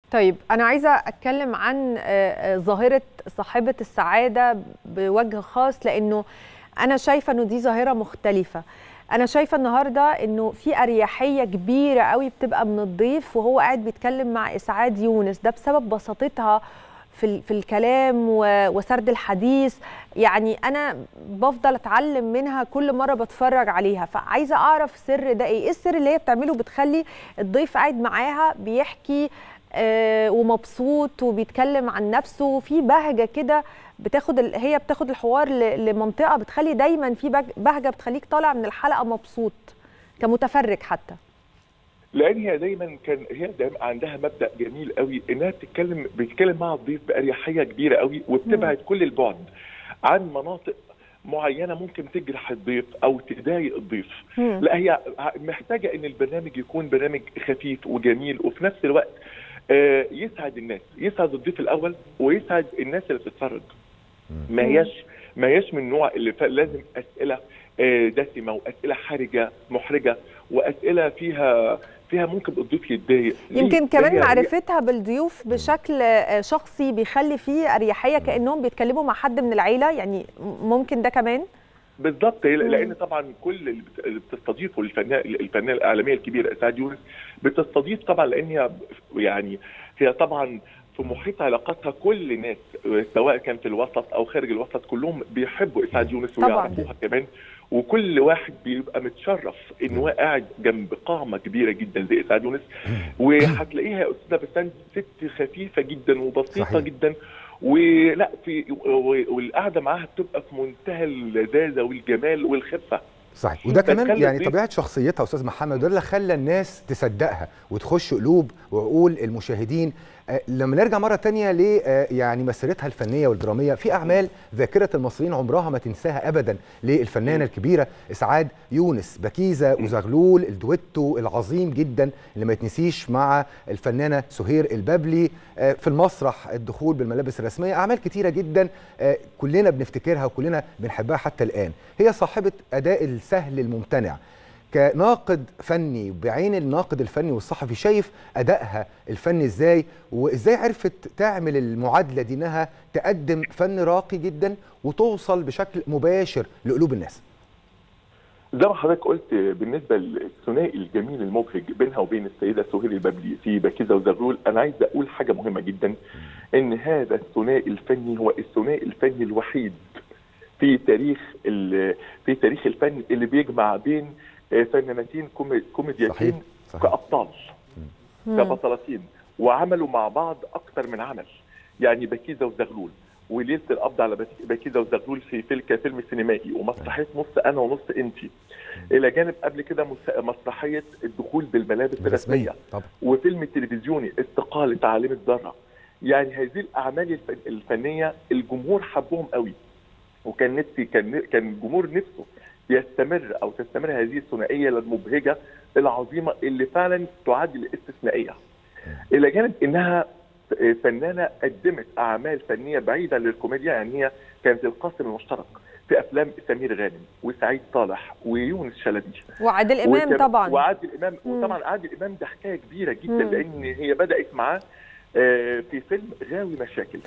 طيب أنا عايزة أتكلم عن ظاهرة صاحبة السعادة بوجه خاص لأنه أنا شايفة إنه دي ظاهرة مختلفة أنا شايفة النهاردة إنه في أريحية كبيرة قوي بتبقى من الضيف وهو قاعد بيتكلم مع إسعاد يونس ده بسبب بساطتها في في الكلام وسرد الحديث يعني انا بفضل اتعلم منها كل مره بتفرج عليها فعايزه اعرف سر ده ايه ايه السر اللي هي بتعمله بتخلي الضيف قاعد معاها بيحكي آه ومبسوط وبيتكلم عن نفسه وفي بهجه كده بتاخد ال... هي بتاخد الحوار ل... لمنطقه بتخلي دايما في بهجه بتخليك طالع من الحلقه مبسوط كمتفرج حتى لان هي دايما كان هي دايما عندها مبدا جميل قوي انها بتتكلم بتتكلم مع الضيف باريحيه كبيره قوي وبتبعد م. كل البعد عن مناطق معينه ممكن تجرح الضيف او تضايق الضيف م. لا هي محتاجه ان البرنامج يكون برنامج خفيف وجميل وفي نفس الوقت آه يسعد الناس يسعد الضيف الاول ويسعد الناس اللي بتتفرج ما هياش ما هياش من النوع اللي لازم اسئله آه دسمه واسئله حرجه محرجه واسئله فيها فيها ممكن الضيف يتضايق يمكن كمان معرفتها بالضيوف بشكل شخصي بيخلي فيه اريحيه كانهم بيتكلموا مع حد من العيله يعني ممكن ده كمان بالضبط لان طبعا كل اللي بتستضيفه الفنان الفنانه الاعلاميه الكبيره اسعاد يونس بتستضيف طبعا لان هي يعني هي طبعا في محيط علاقاتها كل الناس سواء كان في الوسط او خارج الوسط كلهم بيحبوا اسعاد يونس ويعرفوها كمان وكل واحد بيبقى متشرف ان هو قاعد جنب قامه كبيره جدا زي اسعاد يونس وهتلاقيها يا استاذه بسنت ست خفيفه جدا وبسيطه صحيح. جدا ولا في والقعده معاها بتبقى في منتهى اللذاذه والجمال والخفه صحيح وده كمان يعني طبيعه شخصيتها استاذ محمد وده اللي خلى الناس تصدقها وتخش قلوب وعقول المشاهدين لما نرجع مره تانية ل يعني مسيرتها الفنيه والدراميه في اعمال ذاكره المصريين عمرها ما تنساها ابدا للفنانه الكبيره اسعاد يونس بكيزه وزغلول الدويتو العظيم جدا اللي ما يتنسيش مع الفنانه سهير البابلي في المسرح الدخول بالملابس الرسميه اعمال كتيره جدا كلنا بنفتكرها وكلنا بنحبها حتى الان هي صاحبه اداء السهل الممتنع كناقد فني بعين الناقد الفني والصحفي شايف ادائها الفني ازاي وازاي عرفت تعمل المعادله دي انها تقدم فن راقي جدا وتوصل بشكل مباشر لقلوب الناس زي ما حضرتك قلت بالنسبه للثنائي الجميل المبهج بينها وبين السيده سهير البابلي في بكيزه وزغلول انا عايز اقول حاجه مهمه جدا ان هذا الثنائي الفني هو الثنائي الفني الوحيد في تاريخ في تاريخ الفن اللي بيجمع بين فنانتين كوميديتين كابطال كبطلتين وعملوا مع بعض اكثر من عمل يعني بكيزه وزغلول وليله القبض على بكيزه وزغلول في فيلم كفيلم سينمائي ومسرحيه نص انا ونص انتي الى جانب قبل كده مسرحيه الدخول بالملابس الرسميه وفيلم تلفزيوني استقاله عالم الذره يعني هذه الاعمال الفنيه الجمهور حبهم قوي وكان نفسي كان كان الجمهور نفسه يستمر او تستمر هذه الثنائيه المبهجه العظيمه اللي فعلا تعد الاستثنائيه. الى جانب انها فنانه قدمت اعمال فنيه بعيده للكوميديا يعني هي كانت القاسم المشترك في افلام سمير غانم وسعيد صالح ويونس شلبي وعادل امام طبعا وعادل امام وطبعا عادل امام ده حكايه كبيره جدا مم. لان هي بدات معاه في فيلم غاوي مشاكل